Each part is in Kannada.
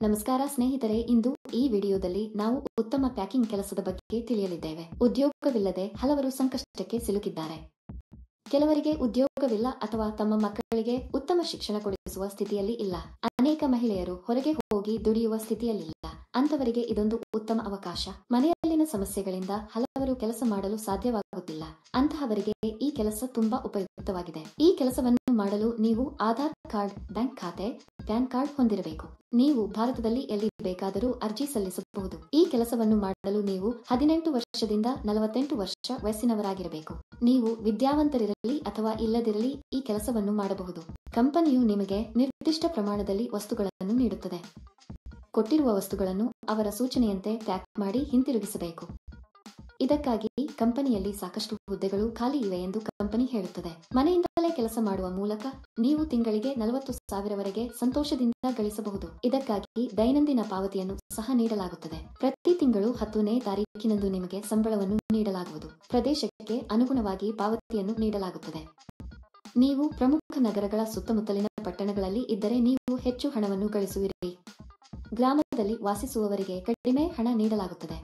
ನಮಸ್ಕಾರ ಸ್ನೇಹಿತರೆ ಇಂದು ಈ ವಿಡಿಯೋದಲ್ಲಿ ನಾವು ಉತ್ತಮ ಪ್ಯಾಕಿಂಗ್ ಕೆಲಸದ ಬಗ್ಗೆ ತಿಳಿಯಲಿದ್ದೇವೆ ಉದ್ಯೋಗವಿಲ್ಲದೆ ಹಲವರು ಸಂಕಷ್ಟಕ್ಕೆ ಸಿಲುಕಿದ್ದಾರೆ ಕೆಲವರಿಗೆ ಉದ್ಯೋಗವಿಲ್ಲ ಅಥವಾ ತಮ್ಮ ಮಕ್ಕಳಿಗೆ ಉತ್ತಮ ಶಿಕ್ಷಣ ಕೊಡಿಸುವ ಸ್ಥಿತಿಯಲ್ಲಿ ಇಲ್ಲ ಅನೇಕ ಮಹಿಳೆಯರು ಹೊರಗೆ ಹೋಗಿ ದುಡಿಯುವ ಸ್ಥಿತಿಯಲ್ಲಿಲ್ಲ ಅಂತವರಿಗೆ ಇದೊಂದು ಉತ್ತಮ ಅವಕಾಶ ಮನೆಯಲ್ಲಿನ ಸಮಸ್ಯೆಗಳಿಂದ ಹಲವರು ಕೆಲಸ ಮಾಡಲು ಸಾಧ್ಯವಾಗುತ್ತಿಲ್ಲ ಅಂತಹವರಿಗೆ ಈ ಕೆಲಸ ತುಂಬಾ ಉಪಯುಕ್ತವಾಗಿದೆ ಈ ಕೆಲಸವನ್ನು ಮಾಡಲು ನೀವು ಆಧಾರ್ ಕಾರ್ಡ್ ಬ್ಯಾಂಕ್ ಖಾತೆ ಪ್ಯಾನ್ ಕಾರ್ಡ್ ಹೊಂದಿರಬೇಕು ನೀವು ಭಾರತದಲ್ಲಿ ಎಲ್ಲಿ ಬೇಕಾದರೂ ಅರ್ಜಿ ಸಲ್ಲಿಸಬಹುದು ಈ ಕೆಲಸವನ್ನು ಮಾಡಲು ನೀವು ಹದಿನೆಂಟು ವರ್ಷದಿಂದ ನಲವತ್ತೆಂಟು ವರ್ಷ ವಯಸ್ಸಿನವರಾಗಿರಬೇಕು ನೀವು ವಿದ್ಯಾವಂತರಿರಲಿ ಅಥವಾ ಇಲ್ಲದಿರಲಿ ಈ ಕೆಲಸವನ್ನು ಮಾಡಬಹುದು ಕಂಪನಿಯು ನಿಮಗೆ ನಿರ್ದಿಷ್ಟ ಪ್ರಮಾಣದಲ್ಲಿ ವಸ್ತುಗಳನ್ನು ನೀಡುತ್ತದೆ ಕೊಟ್ಟಿರುವ ವಸ್ತುಗಳನ್ನು ಅವರ ಸೂಚನೆಯಂತೆ ಪ್ಯಾಕ್ ಮಾಡಿ ಹಿಂತಿರುಗಿಸಬೇಕು ಇದಕ್ಕಾಗಿ ಕಂಪನಿಯಲ್ಲಿ ಸಾಕಷ್ಟು ಹುದ್ದೆಗಳು ಖಾಲಿ ಇವೆ ಎಂದು ಕಂಪನಿ ಹೇಳುತ್ತದೆ ಮನೆಯಿಂದಲೇ ಕೆಲಸ ಮಾಡುವ ಮೂಲಕ ನೀವು ತಿಂಗಳಿಗೆ ನಲವತ್ತು ಸಾವಿರವರೆಗೆ ಸಂತೋಷದಿಂದ ಗಳಿಸಬಹುದು ಇದಕ್ಕಾಗಿ ದೈನಂದಿನ ಪಾವತಿಯನ್ನು ಸಹ ನೀಡಲಾಗುತ್ತದೆ ಪ್ರತಿ ತಿಂಗಳು ಹತ್ತನೇ ತಾರೀಕಿನಂದು ನಿಮಗೆ ಸಂಬಳವನ್ನು ನೀಡಲಾಗುವುದು ಪ್ರದೇಶಕ್ಕೆ ಅನುಗುಣವಾಗಿ ಪಾವತಿಯನ್ನು ನೀಡಲಾಗುತ್ತದೆ ನೀವು ಪ್ರಮುಖ ನಗರಗಳ ಸುತ್ತಮುತ್ತಲಿನ ಪಟ್ಟಣಗಳಲ್ಲಿ ಇದ್ದರೆ ನೀವು ಹೆಚ್ಚು ಹಣವನ್ನು ಗಳಿಸುವಿರಿ ಗ್ರಾಮದಲ್ಲಿ ವಾಸಿಸುವವರಿಗೆ ಕಡಿಮೆ ಹಣ ನೀಡಲಾಗುತ್ತದೆ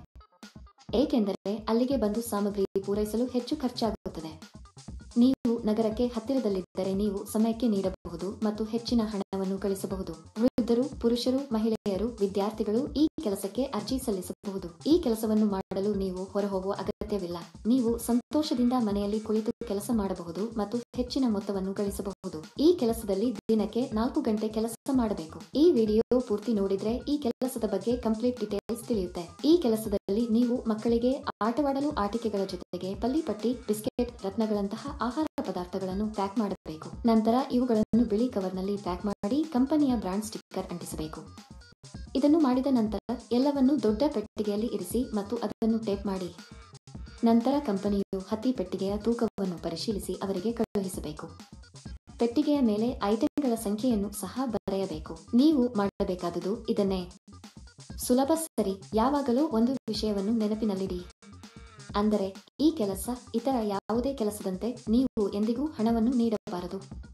ಏಕೆಂದರೆ ಅಲ್ಲಿಗೆ ಬಂದು ಸಾಮಗ್ರಿ ಪೂರೈಸಲು ಹೆಚ್ಚು ಖರ್ಚಾಗುತ್ತದೆ ನೀವು ನಗರಕ್ಕೆ ಹತ್ತಿರದಲ್ಲಿದ್ದರೆ ನೀವು ಸಮಯಕ್ಕೆ ನೀಡಬಹುದು ಮತ್ತು ಹೆಚ್ಚಿನ ಹಣವನ್ನು ಗಳಿಸಬಹುದು ವೃದ್ಧರು ಪುರುಷರು ಮಹಿಳೆಯರು ವಿದ್ಯಾರ್ಥಿಗಳು ಈ ಕೆಲಸಕ್ಕೆ ಅರ್ಜಿ ಸಲ್ಲಿಸಬಹುದು ಈ ಕೆಲಸವನ್ನು ಮಾಡಲು ನೀವು ಹೊರಹೋಗುವ ಅಗತ್ಯವಿಲ್ಲ ನೀವು ಸಂತೋಷದಿಂದ ಮನೆಯಲ್ಲಿ ಕುಳಿತು ಕೆಲಸ ಮಾಡಬಹುದು ಮತ್ತು ಹೆಚ್ಚಿನ ಮೊತ್ತವನ್ನು ಗಳಿಸಬಹುದು ಈ ಕೆಲಸದಲ್ಲಿ ದಿನಕ್ಕೆ ನಾಲ್ಕು ಗಂಟೆ ಕೆಲಸ ಮಾಡಬೇಕು ಈ ವಿಡಿಯೋ ಪೂರ್ತಿ ನೋಡಿದ್ರೆ ಈ ಕೆಲಸದ ಬಗ್ಗೆ ಕಂಪ್ಲೀಟ್ ಡೀಟೇಲ್ಸ್ ತಿಳಿಯುತ್ತೆ ಈ ಕೆಲಸದಲ್ಲಿ ನೀವು ಮಕ್ಕಳಿಗೆ ಆಟವಾಡಲು ಆಟಿಕೆಗಳ ಜೊತೆಗೆ ಪಲ್ಲಿಪಟ್ಟಿ ಬಿಸ್ಕೆಟ್ ರತ್ನಗಳಂತಹ ಆಹಾರ ಪದಾರ್ಥಗಳನ್ನು ಪ್ಯಾಕ್ ಮಾಡಬೇಕು ನಂತರ ಇವುಗಳನ್ನು ಬಿಳಿ ಕವರ್ನಲ್ಲಿ ಪ್ಯಾಕ್ ಮಾಡಿ ಕಂಪನಿಯ ಬ್ರಾಂಡ್ ಸ್ಟಿಕ್ಕರ್ ಅಂಟಿಸಬೇಕು ಇದನ್ನು ಮಾಡಿದ ನಂತರ ಎಲ್ಲವನ್ನು ದೊಡ್ಡ ಪೆಟ್ಟಿಗೆಯಲ್ಲಿ ಇರಿಸಿ ಮತ್ತು ಅದನ್ನು ಟೇಪ್ ಮಾಡಿ ನಂತರ ಕಂಪನಿಯು ಹತ್ತಿ ಪೆಟ್ಟಿಗೆಯ ತೂಕವನ್ನು ಪರಿಶೀಲಿಸಿ ಅವರಿಗೆ ಕಳುಹಿಸಬೇಕು ಪೆಟ್ಟಿಗೆಯ ಮೇಲೆ ಐಟಂಗಳ ಸಂಖ್ಯೆಯನ್ನು ಸಹ ಬರೆಯಬೇಕು ನೀವು ಮಾಡಬೇಕಾದುದು ಇದನ್ನೇ ಸುಲಭ ಸರಿ ಯಾವಾಗಲೂ ಒಂದು ವಿಷಯವನ್ನು ನೆನಪಿನಲ್ಲಿಡಿ ಅಂದರೆ ಈ ಕೆಲಸ ಇತರ ಯಾವುದೇ ಕೆಲಸದಂತೆ ನೀವು ಎಂದಿಗೂ ಹಣವನ್ನು ನೀಡಬಾರದು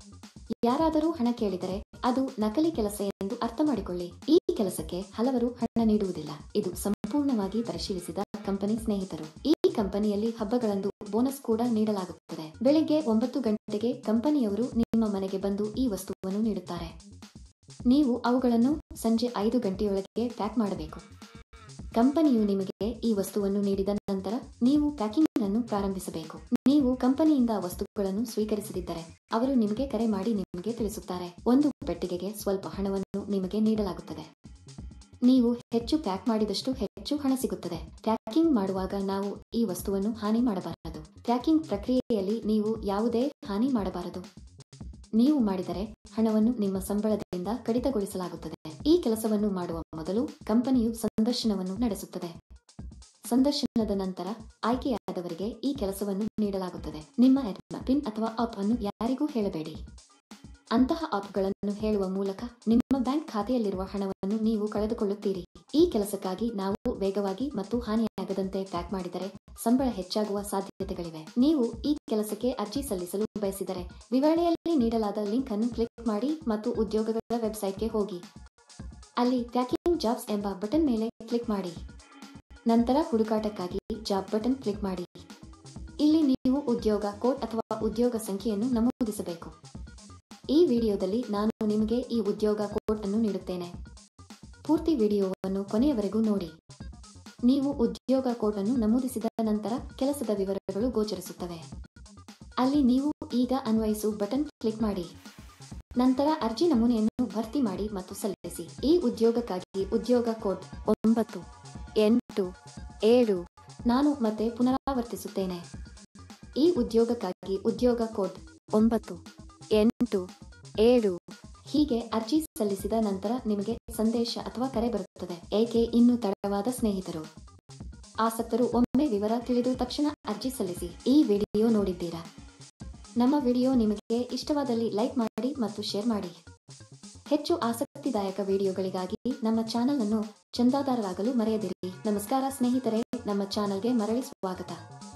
ಯಾರಾದರೂ ಹಣ ಕೇಳಿದರೆ ಅದು ನಕಲಿ ಕೆಲಸ ಎಂದು ಅರ್ಥ ಮಾಡಿಕೊಳ್ಳಿ ಈ ಕೆಲಸಕ್ಕೆ ಹಲವರು ಹಣ ನೀಡುವುದಿಲ್ಲ ಇದು ಸಂಪೂರ್ಣವಾಗಿ ಪರಿಶೀಲಿಸಿದ ಕಂಪನಿ ಸ್ನೇಹಿತರು ಈ ಕಂಪನಿಯಲ್ಲಿ ಹಬ್ಬಗಳಂದು ಬೋನಸ್ ಕೂಡ ನೀಡಲಾಗುತ್ತದೆ ಬೆಳಿಗ್ಗೆ ಒಂಬತ್ತು ಗಂಟೆಗೆ ಕಂಪನಿಯವರು ನಿಮ್ಮ ಮನೆಗೆ ಬಂದು ಈ ವಸ್ತುವನ್ನು ನೀಡುತ್ತಾರೆ ನೀವು ಅವುಗಳನ್ನು ಸಂಜೆ ಐದು ಗಂಟೆಯೊಳಗೆ ಪ್ಯಾಕ್ ಮಾಡಬೇಕು ಕಂಪನಿಯು ನಿಮಗೆ ಈ ವಸ್ತುವನ್ನು ನೀಡಿದ ನಂತರ ನೀವು ಪ್ಯಾಕಿಂಗ್ ಅನ್ನು ಪ್ರಾರಂಭಿಸಬೇಕು ನೀವು ಕಂಪನಿಯಿಂದ ವಸ್ತುಗಳನ್ನು ಸ್ವೀಕರಿಸದಿದ್ದರೆ ಅವರು ನಿಮಗೆ ಕರೆ ಮಾಡಿ ನಿಮಗೆ ತಿಳಿಸುತ್ತಾರೆ ಒಂದು ಪೆಟ್ಟಿಗೆಗೆ ಸ್ವಲ್ಪ ಹಣವನ್ನು ನಿಮಗೆ ನೀಡಲಾಗುತ್ತದೆ ನೀವು ಹೆಚ್ಚು ಪ್ಯಾಕ್ ಮಾಡಿದಷ್ಟು ಹೆಚ್ಚು ಹಣ ಸಿಗುತ್ತದೆ ಪ್ಯಾಕಿಂಗ್ ಮಾಡುವಾಗ ನಾವು ಈ ವಸ್ತುವನ್ನು ಹಾನಿ ಮಾಡಬಾರದು ಪ್ಯಾಕಿಂಗ್ ಪ್ರಕ್ರಿಯೆಯಲ್ಲಿ ನೀವು ಯಾವುದೇ ಹಾನಿ ಮಾಡಬಾರದು ನೀವು ಮಾಡಿದರೆ ಹಣವನ್ನು ನಿಮ್ಮ ಸಂಬಳದಿಂದ ಕಡಿತಗೊಳಿಸಲಾಗುತ್ತದೆ ಈ ಕೆಲಸವನ್ನು ಮಾಡುವ ಮೊದಲು ಕಂಪನಿಯು ಸಂದರ್ಶನವನ್ನು ನಡೆಸುತ್ತದೆ ಸಂದರ್ಶನದ ನಂತರ ಆಯ್ಕೆಯಾದವರಿಗೆ ಈ ಕೆಲಸವನ್ನು ನೀಡಲಾಗುತ್ತದೆ ನಿಮ್ಮ ಪಿನ್ ಅಥವಾ ಆಪ್ ಅನ್ನು ಯಾರಿಗೂ ಹೇಳಬೇಡಿ ಅಂತಹ ಆಪ್ಗಳನ್ನು ಹೇಳುವ ಮೂಲಕ ನಿಮ್ಮ ಬ್ಯಾಂಕ್ ಖಾತೆಯಲ್ಲಿರುವ ಹಣವನ್ನು ನೀವು ಕಳೆದುಕೊಳ್ಳುತ್ತೀರಿ ಈ ಕೆಲಸಕ್ಕಾಗಿ ನಾವು ವೇಗವಾಗಿ ಮತ್ತು ಹಾನಿಯಾಗದಂತೆ ಪ್ಯಾಕ್ ಮಾಡಿದರೆ ಸಂಬಳ ಹೆಚ್ಚಾಗುವ ಸಾಧ್ಯತೆಗಳಿವೆ ನೀವು ಈ ಕೆಲಸಕ್ಕೆ ಅರ್ಜಿ ಸಲ್ಲಿಸಲು ಬಯಸಿದರೆ ವಿವರಣೆಯಲ್ಲಿ ನೀಡಲಾದ ಲಿಂಕ್ ಅನ್ನು ಕ್ಲಿಕ್ ಮಾಡಿ ಮತ್ತು ಉದ್ಯೋಗಗಳ ವೆಬ್ಸೈಟ್ಗೆ ಹೋಗಿ ಅಲ್ಲಿ ಪ್ಯಾಕಿಂಗ್ ಜಾಬ್ಸ್ ಎಂಬ ಬಟನ್ ಮೇಲೆ ಕ್ಲಿಕ್ ಮಾಡಿ ನಂತರ ಹುಡುಕಾಟಕ್ಕಾಗಿ ಜಾಬ್ ಬಟನ್ ಕ್ಲಿಕ್ ಮಾಡಿ ಇಲ್ಲಿ ನೀವು ಉದ್ಯೋಗ ಕೋಡ್ ಅಥವಾ ಉದ್ಯೋಗ ಸಂಖ್ಯೆಯನ್ನು ನಮೂದಿಸಬೇಕು ಈ ವಿಡಿಯೋದಲ್ಲಿ ನಾನು ನಿಮಗೆ ಈ ಉದ್ಯೋಗ ಕೋಡ್ ಅನ್ನು ನೀಡುತ್ತೇನೆ ಪೂರ್ತಿ ವಿಡಿಯೋವನ್ನು ಕೊನೆಯವರೆಗೂ ನೋಡಿ ನೀವು ಉದ್ಯೋಗ ಕೋಡ್ ಅನ್ನು ನಮೂದಿಸಿದ ನಂತರ ಕೆಲಸದ ವಿವರಗಳು ಗೋಚರಿಸುತ್ತವೆ ಅಲ್ಲಿ ನೀವು ಈಗ ಅನ್ವಯಿಸು ಬಟನ್ ಕ್ಲಿಕ್ ಮಾಡಿ ನಂತರ ಅರ್ಜಿ ನಮೂನೆಯನ್ನು ಭರ್ತಿ ಮಾಡಿ ಮತ್ತು ಸಲ್ಲಿಸಿ ಈ ಉದ್ಯೋಗಕ್ಕಾಗಿ ಉದ್ಯೋಗ ಕೋಡ್ ಒಂಬತ್ತು ಎಂಟು ಏಳು ನಾನು ಮತ್ತೆ ಪುನರಾವರ್ತಿಸುತ್ತೇನೆ ಈ ಉದ್ಯೋಗಕ್ಕಾಗಿ ಉದ್ಯೋಗ ಕೋಡ್ ಒಂಬತ್ತು ಎಂಟು ಏಳು ಹೀಗೆ ಅರ್ಜಿ ಸಲ್ಲಿಸಿದ ನಂತರ ನಿಮಗೆ ಸಂದೇಶ ಅಥವಾ ಕರೆ ಬರುತ್ತದೆ ಏಕೆ ಇನ್ನು ತಡವಾದ ಸ್ನೇಹಿತರು ಆಸಕ್ತರು ಒಮ್ಮೆ ವಿವರ ತಿಳಿದು ತಕ್ಷಣ ಅರ್ಜಿ ಸಲ್ಲಿಸಿ ಈ ವಿಡಿಯೋ ನೋಡಿದ್ದೀರಾ ನಮ್ಮ ವಿಡಿಯೋ ನಿಮಗೆ ಇಷ್ಟವಾದಲ್ಲಿ ಲೈಕ್ ಮಾಡಿ ಮತ್ತು ಶೇರ್ ಮಾಡಿ ಹೆಚ್ಚು ಆಸಕ್ತಿದಾಯಕ ವಿಡಿಯೋಗಳಿಗಾಗಿ ನಮ್ಮ ಚಾನೆಲ್ ಅನ್ನು ಚಂದಾದಾರರಾಗಲು ಮರೆಯದಿರಿ ನಮಸ್ಕಾರ ಸ್ನೇಹಿತರೆ ನಮ್ಮ ಚಾನೆಲ್ಗೆ ಮರಳಿ ಸ್ವಾಗತ